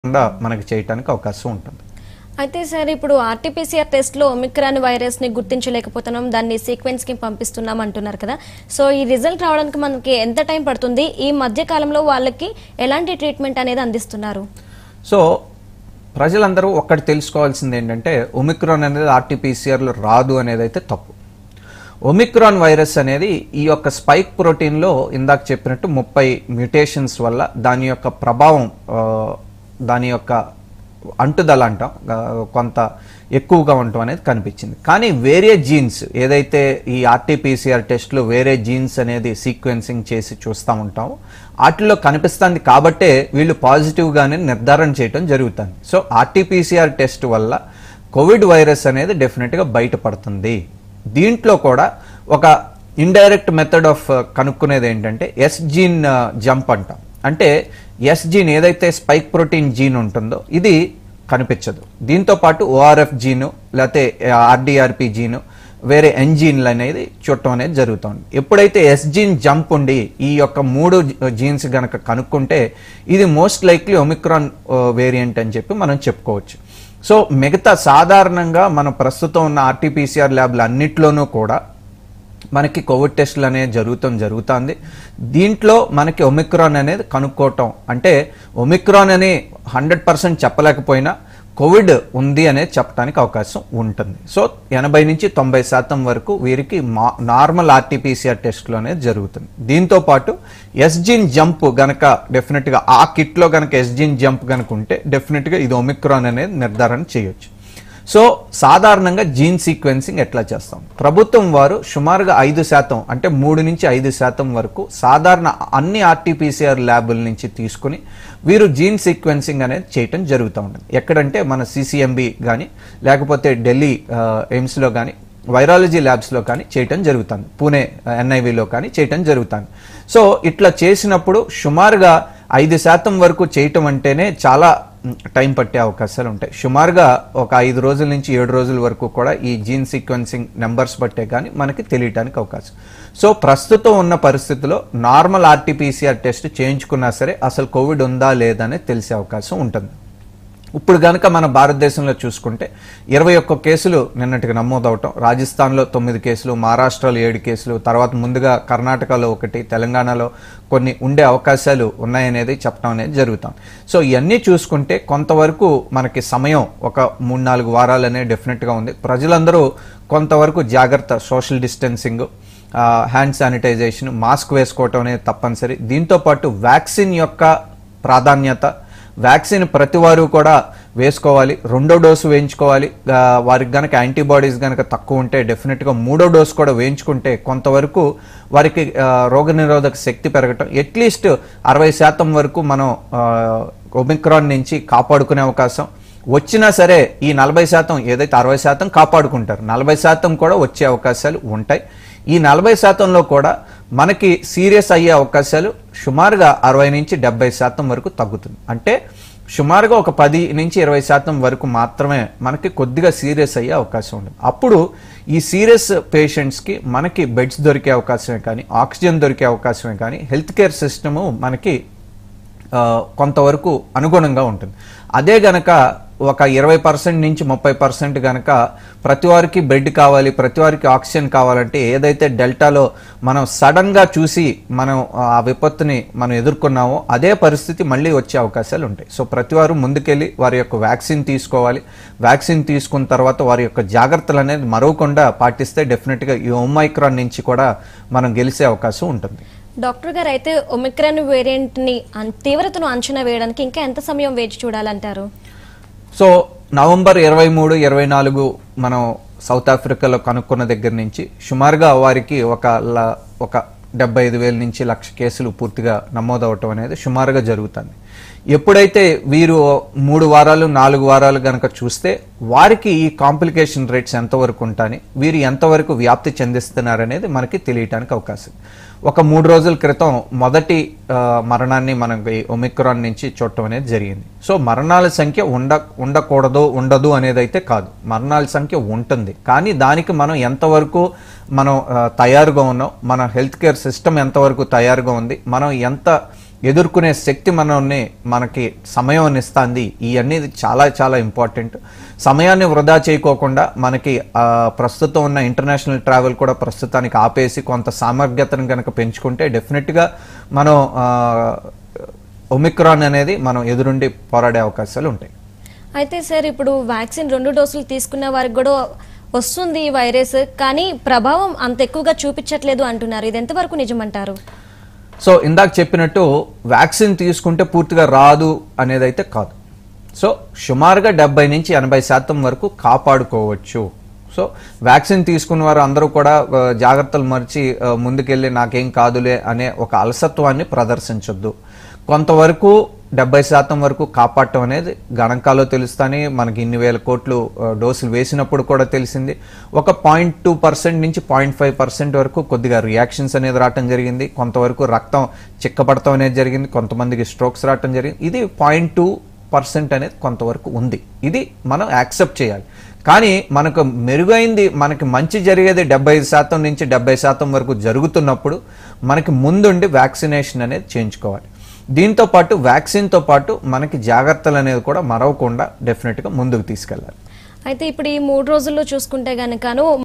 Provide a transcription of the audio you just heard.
తప్పకుండా మనకి చేయటానికి అవకాశం ఉంటుంది అయితే సార్ ఇప్పుడు ఆర్టీపీసీఆర్ టెస్ట్లో ఒమిక్రాన్ వైరస్ ని గుర్తించలేకపోతున్నాం దాన్ని సీక్వెన్స్ కి పంపిస్తున్నాం అంటున్నారు కదా సో ఈ రిజల్ట్ రావడానికి మనకి ఎంత టైం పడుతుంది ఈ మధ్య కాలంలో వాళ్ళకి ఎలాంటి ట్రీట్మెంట్ అనేది అందిస్తున్నారు సో ప్రజలందరూ ఒక్కటి తెలుసుకోవాల్సింది ఏంటంటే ఒమిక్రాన్ అనేది ఆర్టీపీసీఆర్లో రాదు అనేది అయితే తప్పు ఒమిక్రాన్ వైరస్ అనేది ఈ యొక్క స్పైక్ ప్రోటీన్లో ఇందాక చెప్పినట్టు ముప్పై మ్యూటేషన్స్ వల్ల దాని యొక్క ప్రభావం ఆ, దాని యొక్క అంటుదల అంటాం ఆ, కొంత ఎక్కువగా ఉండటం అనేది కనిపించింది కానీ వేరే జీన్స్ ఏదైతే ఈ ఆర్టీపీసీఆర్ టెస్ట్లో వేరే జీన్స్ అనేది సీక్వెన్సింగ్ చేసి చూస్తూ ఉంటామో వాటిలో కనిపిస్తుంది కాబట్టే వీళ్ళు పాజిటివ్గానే నిర్ధారణ చేయడం జరుగుతుంది సో ఆర్టీపీసీఆర్ టెస్ట్ వల్ల కోవిడ్ వైరస్ అనేది డెఫినెట్గా బయటపడుతుంది దీంట్లో కూడా ఒక ఇండైరెక్ట్ మెథడ్ ఆఫ్ కనుక్కునేది ఏంటంటే ఎస్ జీన్ జంప్ అంటాం అంటే ఎస్ జీన్ ఏదైతే స్పైక్ ప్రోటీన్ జీన్ ఉంటుందో ఇది కనిపించదు దీంతో పాటు ఓఆర్ఎఫ్ జీను లేకపోతే ఆర్డిఆర్పి జీను వేరే ఎంజీన్లు అనేది చూడటం అనేది జరుగుతుంది ఎప్పుడైతే ఎస్ జీన్ జంప్ ఉండి ఈ యొక్క మూడు జీన్స్ గనక కనుక్కుంటే ఇది మోస్ట్ లైక్లీ ఒమిక్రాన్ వేరియంట్ అని చెప్పి మనం చెప్పుకోవచ్చు సో మిగతా సాధారణంగా మన ప్రస్తుతం ఉన్న ఆర్టీపీసీఆర్ ల్యాబ్లు అన్నిట్లోనూ కూడా మనకి కోవిడ్ టెస్టులు అనేది జరుగుతాం జరుగుతుంది దీంట్లో మనకి ఒమిక్రాన్ అనేది కనుక్కోవటం అంటే ఒమిక్రాన్ అని హండ్రెడ్ పర్సెంట్ చెప్పలేకపోయినా కోవిడ్ ఉంది అనేది చెప్పడానికి అవకాశం ఉంటుంది సో ఎనభై నుంచి తొంభై శాతం వరకు వీరికి మా నార్మల్ ఆర్టీపీసీఆర్ టెస్ట్లో అనేది జరుగుతుంది దీంతో పాటు ఎస్జిన్ జంప్ గనక డెఫినెట్గా ఆ కిట్లో గనక ఎస్జిన్ జంప్ గనక ఉంటే డెఫినెట్గా ఇది ఒమిక్రాన్ అనేది నిర్ధారణ చేయొచ్చు సో సాధారణంగా జీన్ సీక్వెన్సింగ్ ఎట్లా చేస్తాం ప్రభుత్వం వారు సుమారుగా ఐదు శాతం అంటే మూడు నుంచి ఐదు శాతం వరకు సాధారణ అన్ని ఆర్టీపీసీఆర్ ల్యాబుల నుంచి తీసుకుని వీరు జీన్ సీక్వెన్సింగ్ అనేది చేయటం జరుగుతూ ఉంటుంది ఎక్కడంటే మన సిసిఎంబి కానీ లేకపోతే ఢిల్లీ ఆ, ఎయిమ్స్లో కానీ వైరాలజీ ల్యాబ్స్లో కానీ చేయటం జరుగుతుంది పూణే ఎన్ఐవిలో కానీ చేయటం జరుగుతుంది సో ఇట్లా చేసినప్పుడు సుమారుగా ఐదు శాతం వరకు చేయటం అంటేనే చాలా మ్, టైం పట్టే అవకాశాలు ఉంటాయి సుమారుగా ఒక ఐదు రోజుల నుంచి ఏడు రోజుల వరకు కూడా ఈ జీన్ సీక్వెన్సింగ్ నెంబర్స్ బట్టే కానీ మనకి తెలియటానికి అవకాశం సో ప్రస్తుతం ఉన్న పరిస్థితిలో నార్మల్ ఆర్టీపీసీఆర్ టెస్ట్ చేయించుకున్నా సరే అసలు కోవిడ్ ఉందా లేదా అనేది తెలిసే అవకాశం ఉంటుంది ఇప్పుడు గనక మన భారతదేశంలో చూసుకుంటే ఇరవై ఒక్క కేసులు నిన్నటికి నమోదవటం రాజస్థాన్లో తొమ్మిది కేసులు మహారాష్ట్రలో ఏడు కేసులు తర్వాత ముందుగా కర్ణాటకలో ఒకటి తెలంగాణలో కొన్ని ఉండే అవకాశాలు ఉన్నాయనేది చెప్పడం అనేది జరుగుతాం సో ఇవన్నీ చూసుకుంటే కొంతవరకు మనకి సమయం ఒక మూడు నాలుగు వారాలు అనేది డెఫినెట్గా ఉంది ప్రజలందరూ కొంతవరకు జాగ్రత్త social distancing hand sanitisation mask వేసుకోవటం అనేది తప్పనిసరి దీంతో పాటు వ్యాక్సిన్ యొక్క ప్రాధాన్యత వ్యాక్సిన్ ప్రతి వారు కూడా వేసుకోవాలి రెండో డోసు వేయించుకోవాలి ఆ, వారికి గనక యాంటీబాడీస్ గనక తక్కువ ఉంటే డెఫినెట్గా మూడో డోసు కూడా వేయించుకుంటే కొంతవరకు వారికి ఆ, రోగనిరోధక శక్తి పెరగటం అట్లీస్ట్ అరవై శాతం వరకు మనం ఆ, ఒమిక్రాన్ నుంచి కాపాడుకునే అవకాశం వచ్చినా సరే ఈ నలభై శాతం ఏదైతే అరవై శాతం కాపాడుకుంటారు నలభై శాతం కూడా వచ్చే అవకాశాలు ఉంటాయి ఈ నలభై శాతంలో కూడా మనకి సీరియస్ అయ్యే అవకాశాలు సుమారుగా అరవై నుంచి డెబ్బై శాతం వరకు తగ్గుతుంది అంటే సుమారుగా ఒక పది నుంచి ఇరవై శాతం వరకు మాత్రమే మనకి కొద్దిగా సీరియస్ అయ్యే అవకాశం ఉంటుంది అప్పుడు ఈ సీరియస్ పేషెంట్స్కి మనకి బెడ్స్ దొరికే అవకాశమే కానీ ఆక్సిజన్ దొరికే అవకాశమే కానీ హెల్త్ కేర్ సిస్టము మనకి ఆ, కొంతవరకు అనుగుణంగా ఉంటుంది అదే గనక ఒక ఇరవై పర్సెంట్ నుంచి ముప్పై పర్సెంట్ గనక ప్రతి వారికి బెడ్ కావాలి ప్రతి వారికి ఆక్సిజన్ కావాలంటే ఏదైతే డెల్టాలో మనం సడన్గా చూసి మనం ఆ విపత్తుని మనం ఎదుర్కొన్నామో అదే పరిస్థితి మళ్ళీ వచ్చే అవకాశాలు ఉంటాయి సో ప్రతి వారు ముందుకెళ్ళి వారి యొక్క వ్యాక్సిన్ తీసుకోవాలి వ్యాక్సిన్ తీసుకున్న తర్వాత వారి యొక్క జాగ్రత్తలు అనేది మరవకుండా పాటిస్తే డెఫినెట్గా ఈ ఒమైక్రాన్ నుంచి కూడా మనం గెలిచే అవకాశం ఉంటుంది డాక్టర్ గారు అయితే ఒమిక్రాన్ వేరియంట్ ని అన్- తీవ్రతను అంచనా వేయడానికి ఇంకా ఎంత సమయం వేచి చూడాలంటారు సో నవంబర్ ఇరవై మూడు ఇరవై నాలుగు మనం సౌత్ ఆఫ్రికాలో కనుక్కున్న దగ్గర నుంచి సుమారుగా వారికి ఒక ల- ఒక డెబ్బై ఐదు వేల నుంచి లక్ష కేసులు పూర్తిగా నమోదవటం అనేది సుమారుగా జరుగుతుంది ఎప్పుడైతే వీరు మూడు వారాలు నాలుగు వారాలు గనక చూస్తే వారికి ఈ కాంప్లికేషన్ రేట్స్ ఎంతవరకు ఉంటాయని వీరు ఎంతవరకు వ్యాప్తి చెందిస్తున్నారనేది మనకి తెలియటానికి అవకాశం ఒక మూడు రోజుల క్రితం మొదటి ఆ, మరణాన్ని మనకి ఒమిక్రాన్ నుంచి చూడటం అనేది జరిగింది సో మరణాల సంఖ్య ఉండ ఉండకూడదు ఉండదు అనేది అయితే కాదు మరణాల సంఖ్య ఉంటుంది కానీ దానికి మనం ఎంతవరకు మనం ఆ, తయారుగా ఉన్నాం మన హెల్త్ కేర్ సిస్టమ్ ఎంతవరకు తయారుగా ఉంది మనం ఎంత ఎదుర్కొనే శక్తి మనల్ని మనకి సమయం ఇస్తుంది ఇవన్నీ చాలా చాలా ఇంపార్టెంట్ సమయాన్ని వృధా చేయకోకుండా మనకి ఆ, ప్రస్తుతం ఉన్న ఇంటర్నేషనల్ ట్రావెల్ కూడా ప్రస్తుతానికి ఆపేసి కొంత సామర్థ్యతను కనుక పెంచుకుంటే డెఫినెట్గా మనం ఆ, ఒమిక్రాన్ అనేది మనం ఎదురుండి పోరాడే అవకాశాలు ఉంటాయి అయితే సార్ ఇప్పుడు వ్యాక్సిన్ రెండు డోసులు తీసుకున్న వారికి కూడా వస్తుంది ఈ వైరస్ కానీ ప్రభావం అంత ఎక్కువగా చూపించట్లేదు అంటున్నారు ఇది ఎంతవరకు నిజమంటారు సో ఇందాక చెప్పినట్టు వ్యాక్సిన్ తీసుకుంటే పూర్తిగా రాదు అనేది అయితే కాదు సో సుమారుగా డెబ్బై నుంచి ఎనభై శాతం వరకు కాపాడుకోవచ్చు సో వ్యాక్సిన్ తీసుకున్న వారు అందరూ కూడా ఆ, జాగ్రత్తలు మరిచి ఆ, ముందుకెళ్ళి నాకేం కాదులే అనే ఒక అలసత్వాన్ని ప్రదర్శించొద్దు కొంతవరకు డెబ్బై శాతం వరకు కాపాడటం అనేది గణాంకాలో తెలుస్తాని మనకి ఇన్ని వేల కోట్లు ఆ, డోసులు వేసినప్పుడు కూడా తెలిసింది ఒక పాయింట్ టూ పర్సెంట్ నుంచి పాయింట్ ఫైవ్ పర్సెంట్ వరకు కొద్దిగా రియాక్షన్స్ అనేది రావటం జరిగింది కొంతవరకు రక్తం చిక్కపడటం అనేది జరిగింది కొంతమందికి స్ట్రోక్స్ రావటం జరిగింది ఇది పాయింట్ టూ పర్సెంట్ అనేది కొంతవరకు ఉంది ఇది మనం యాక్సెప్ట్ చేయాలి కానీ మనకు మెరుగైంది మనకి మంచి జరిగేది డెబ్బై ఐదు శాతం నుంచి డెబ్బై శాతం వరకు జరుగుతున్నప్పుడు మనకి ముందుండి వ్యాక్సినేషన్ అనేది చేయించుకోవాలి దీంతో పాటు వ్యాక్సిన్తో పాటు మనకి జాగ్రత్తలు అనేది కూడా మరవకుండా డెఫినెట్గా ముందుకు తీసుకెళ్ళాలి అయితే ఇప్పుడు ఈ మూడు రోజుల్లో చూసుకుంటే గనకను